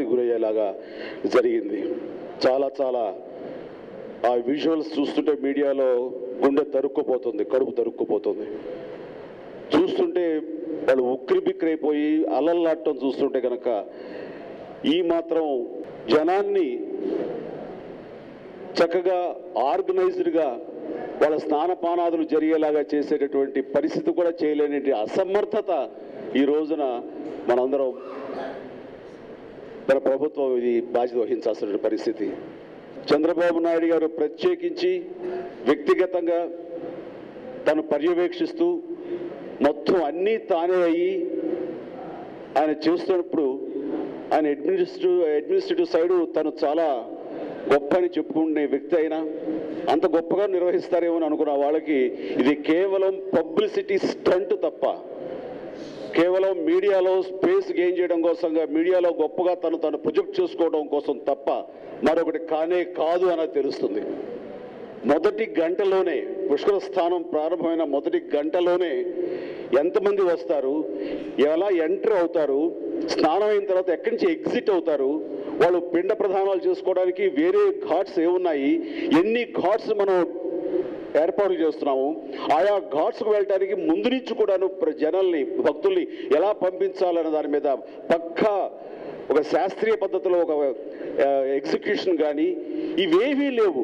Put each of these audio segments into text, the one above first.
పరిస్థితి గురయ్యేలాగా జరిగింది చాలా చాలా ఆ విజువల్స్ చూస్తుంటే మీడియాలో గుండె తరుక్కుపోతుంది కడుపు తరుక్కుపోతుంది చూస్తుంటే వాళ్ళు ఉక్కిరి బిక్కిరైపోయి అలల్లాడటం చూస్తుంటే కనుక ఈ మాత్రం జనాన్ని చక్కగా ఆర్గనైజ్డ్గా వాళ్ళ స్నానపానాదులు జరిగేలాగా చేసేటటువంటి పరిస్థితి కూడా చేయలేని అసమర్థత ఈ రోజున మనందరం మన ప్రభుత్వం ఇది బాధ్యత వహించాల్సిన పరిస్థితి చంద్రబాబు నాయుడు గారు ప్రత్యేకించి వ్యక్తిగతంగా తను పర్యవేక్షిస్తూ మొత్తం అన్నీ తానే అయ్యి ఆయన చేస్తున్నప్పుడు ఆయన అడ్మినిస్ట్రేటివ్ అడ్మినిస్ట్రేటివ్ సైడు తను చాలా గొప్ప అని చెప్పుకునే వ్యక్తి అయినా అంత గొప్పగా నిర్వహిస్తారేమో అని అనుకున్న వాళ్ళకి ఇది కేవలం పబ్లిసిటీ స్టంట్ తప్ప కేవలం మీడియాలో స్పేస్ గెయిన్ చేయడం కోసంగా మీడియాలో గొప్పగా తను తను ప్రొజెక్ట్ చేసుకోవడం కోసం తప్ప మరొకటి కానే కాదు అన్నది తెలుస్తుంది మొదటి గంటలోనే పుష్కర స్థానం ప్రారంభమైన మొదటి గంటలోనే ఎంతమంది వస్తారు ఎలా ఎంటర్ అవుతారు స్నానం అయిన తర్వాత ఎక్కడి నుంచి ఎగ్జిట్ అవుతారు వాళ్ళు పిండ ప్రధానాలు చేసుకోవడానికి వేరే ఘాట్స్ ఏమున్నాయి ఎన్ని ఘాట్స్ మనం ఏర్పాటు చేస్తున్నాము ఆయా ఘాట్స్కు వెళ్ళడానికి ముందు నుంచి కూడాను ప్ర- జనాల్ని భక్తుల్ని ఎలా పంపించాలనే దాని మీద పక్కా ఒక శాస్త్రీయ పద్ధతిలో ఒక ఎగ్జిక్యూషన్ కానీ ఇవేవీ లేవు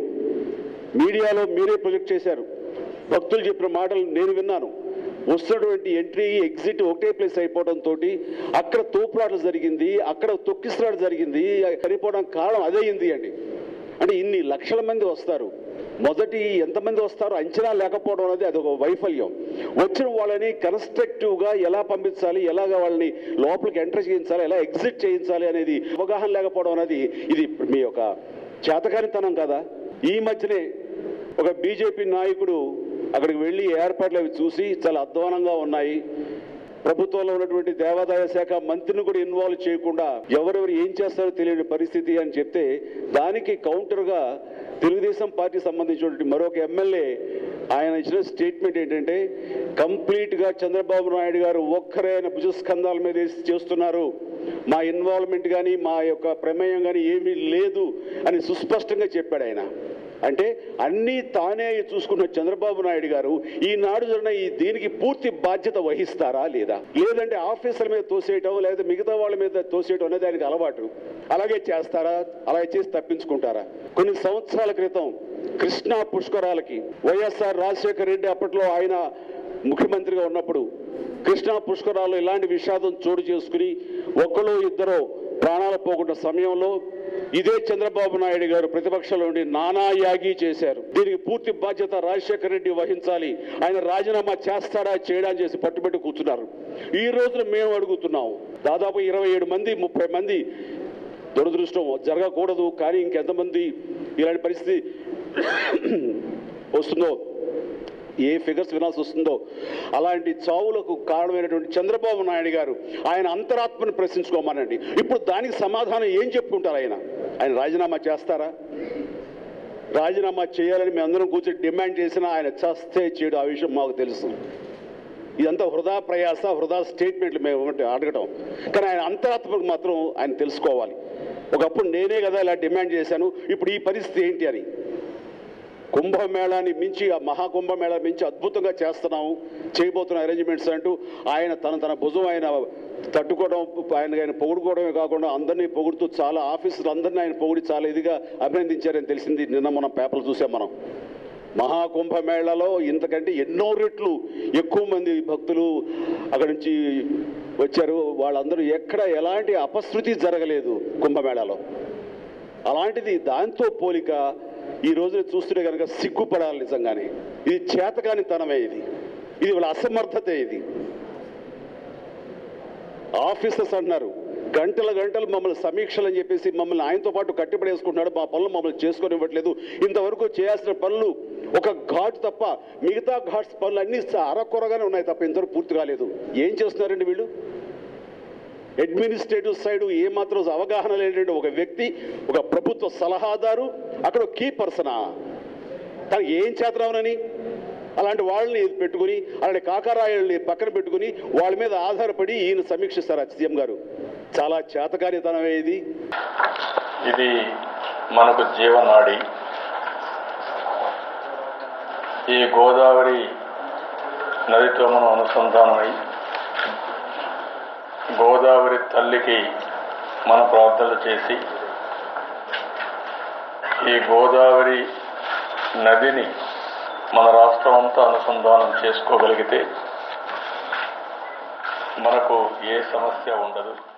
మీడియాలో మీరే ప్రొజెక్ట్ చేశారు భక్తులు చెప్పిన మాటలు నేను విన్నాను వస్తున్నటువంటి ఎంట్రీ ఎగ్జిట్ ఒకటే ప్లేస్ అయిపోవడంతో అక్కడ తోపులాట జరిగింది అక్కడ తొక్కిసలాట జరిగింది చనిపోవడం కారణం అదే అయింది అండి అంటే ఇన్ని లక్షల మంది వస్తారు మొదటి ఎంతమంది వస్తారో అంచనా లేకపోవడం అనేది అది ఒక వైఫల్యం వచ్చిన వాళ్ళని కన్స్ట్రక్టివ్గా ఎలా పంపించాలి ఎలాగ వాళ్ళని లోపలికి ఎంటర్ చేయించాలి ఎలా ఎగ్జిట్ చేయించాలి అనేది అవగాహన లేకపోవడం అనేది ఇది మీ యొక్క చేతకానితనం కదా ఈ మధ్యనే ఒక బీజేపీ నాయకుడు అక్కడికి వెళ్ళి ఏర్పాట్లు అవి చూసి చాలా అధ్వానంగా ఉన్నాయి ప్రభుత్వంలో ఉన్నటువంటి దేవాదాయ శాఖ మంత్రిని కూడా ఇన్వాల్వ్ చేయకుండా ఎవరెవరు ఏం చేస్తారో తెలియని పరిస్థితి అని చెప్తే దానికి కౌంటర్గా తెలుగుదేశం పార్టీ సంబంధించినటువంటి మరొక ఎమ్మెల్యే ఆయన ఇచ్చిన స్టేట్మెంట్ ఏంటంటే కంప్లీట్గా చంద్రబాబు నాయుడు గారు ఒక్కరే ఆయన భుజస్కంధాల మీద వేసి చేస్తున్నారు మా ఇన్వాల్వ్మెంట్ కానీ మా యొక్క ప్రమేయం కానీ ఏమీ లేదు అని సుస్పష్టంగా చెప్పాడు ఆయన అంటే అన్నీ తానే చూసుకున్న చంద్రబాబు నాయుడు గారు ఈనాడు జరిగిన ఈ దీనికి పూర్తి బాధ్యత వహిస్తారా లేదా లేదంటే ఆఫీసర్ల మీద తోసేయటం లేదా మిగతా వాళ్ళ మీద తోసేయటం అనేది ఆయనకి అలవాటు అలాగే చేస్తారా అలాగే చేసి తప్పించుకుంటారా కొన్ని సంవత్సరాల క్రితం కృష్ణా పుష్కరాలకి వైఎస్ఆర్ రాజశేఖర రెడ్డి అప్పట్లో ఆయన ముఖ్యమంత్రిగా ఉన్నప్పుడు కృష్ణా పుష్కరాలు ఇలాంటి విషాదం చోటు చేసుకుని ఒకళ్ళు ఇద్దరు ప్రాణాలు పోగొట్టిన సమయంలో ఇదే చంద్రబాబు నాయుడు గారు ప్రతిపక్షంలో ఉండి నానా యాగి చేశారు దీనికి పూర్తి బాధ్యత రాజశేఖర రెడ్డి వహించాలి ఆయన రాజీనామా చేస్తాడా చేయడా అని చేసి పట్టుబెట్టి కూర్చున్నారు ఈ రోజున మేము అడుగుతున్నాం దాదాపు ఇరవై ఏడు మంది ముప్పై మంది దురదృష్టం జరగకూడదు కానీ ఇంకెంతమంది ఇలాంటి పరిస్థితి వస్తుందో ఏ ఫిగర్స్ వినాల్సి వస్తుందో అలాంటి చావులకు కారణమైనటువంటి చంద్రబాబు నాయుడు గారు ఆయన అంతరాత్మను ప్రశ్నించుకోమనండి ఇప్పుడు దానికి సమాధానం ఏం చెప్పుకుంటారు ఆయన ఆయన రాజీనామా చేస్తారా రాజీనామా చేయాలని మేము అందరం కూర్చొని డిమాండ్ చేసినా ఆయన చేస్తే చేయడం ఆ విషయం మాకు తెలుసు ఇదంతా వృధా ప్రయాస వృధా స్టేట్మెంట్లు మేము ఒకటి అడగటం కానీ ఆయన అంతరాత్మకు మాత్రం ఆయన తెలుసుకోవాలి ఒకప్పుడు నేనే కదా ఇలా డిమాండ్ చేశాను ఇప్పుడు ఈ పరిస్థితి ఏంటి అని కుంభమేళాన్ని మించి ఆ మహాకుంభమేళా మించి అద్భుతంగా చేస్తున్నాము చేయబోతున్న అరేంజ్మెంట్స్ అంటూ ఆయన తన తన భుజం ఆయన తట్టుకోవడం ఆయన ఆయన పొగుడుకోవడమే కాకుండా అందరినీ పొగుడుతూ చాలా ఆఫీసులు అందరినీ ఆయన పొగిడి చాలా ఇదిగా అభినందించారని తెలిసింది నిన్న మనం పేపర్లు చూసాం మనం మహాకుంభమేళాలో ఇంతకంటే ఎన్నో రెట్లు ఎక్కువ మంది భక్తులు అక్కడి నుంచి వచ్చారు వాళ్ళందరూ ఎక్కడ ఎలాంటి అపశృతి జరగలేదు కుంభమేళాలో అలాంటిది దాంతో పోలిక ఈ రోజున చూస్తుంటే కనుక సిగ్గుపడాలి నిజంగానే ఇది చేతకాని తనమే ఇది ఇది వాళ్ళ అసమర్థతే ఇది ఆఫీసర్స్ అంటున్నారు గంటల గంటలు మమ్మల్ని సమీక్షలు అని చెప్పేసి మమ్మల్ని ఆయనతో పాటు కట్టిపడేసుకుంటున్నాడు మా పనులు మమ్మల్ని చేసుకొని ఇవ్వట్లేదు ఇంతవరకు చేయాల్సిన పనులు ఒక ఘాట్ తప్ప మిగతా ఘాట్స్ పనులు అన్నీ అరకొరగానే ఉన్నాయి తప్ప ఇంతవరకు పూర్తి కాలేదు ఏం చేస్తున్నారండి వీళ్ళు అడ్మినిస్ట్రేటివ్ సైడ్ ఏమాత్రం అవగాహన లేనటువంటి ఒక వ్యక్తి ఒక ప్రభుత్వ సలహాదారు అక్కడ కీ పర్సనా తనకి ఏం చేతనవనని అలాంటి వాళ్ళని పెట్టుకుని అలాంటి కాకరాయల్ని పక్కన పెట్టుకుని వాళ్ళ మీద ఆధారపడి ఈయన సమీక్షిస్తారు సీఎం గారు చాలా చేతకానితనమే ఇది ఇది మనకు జీవనాడి ఈ గోదావరి నదితో మనం అనుసంధానమై గోదావరి తల్లికి మన ప్రార్థనలు చేసి ఈ గోదావరి నదిని మన రాష్ట్రం అంతా అనుసంధానం చేసుకోగలిగితే మనకు ఏ సమస్య ఉండదు